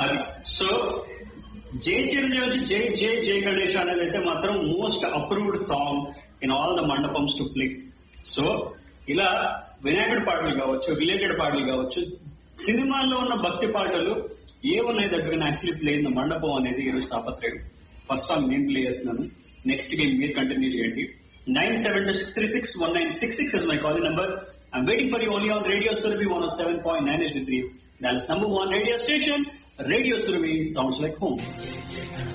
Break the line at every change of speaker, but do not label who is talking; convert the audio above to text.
అది సో జై చిరంజీవి వచ్చి జై జై జై గణేష్ అనేది అయితే మాత్రం most approved song in all the mandapams to play so ఇలా వినాయకుడి పాటలు కావచ్చు రిలేటెడ్ పాటలు కావచ్చు సినిమాల్లో ఉన్న భక్తి పాటలు ఏమున్నాయి దగ్గర యాక్చువల్లీ ప్లే ఇన్ ద మండపం అనేది ఈరోజు తాపత్రయం ఫస్ట్ సాంగ్ నేను ప్లే చేస్తున్నాను నెక్స్ట్ గేమ్ మీరు కంటిన్యూ చేయండి nine seven two six three six one nine six six is my calling number I'm waiting for you only on radio Surabhi one seven point nine yes three that's number one radio station radio Surabhi sounds like home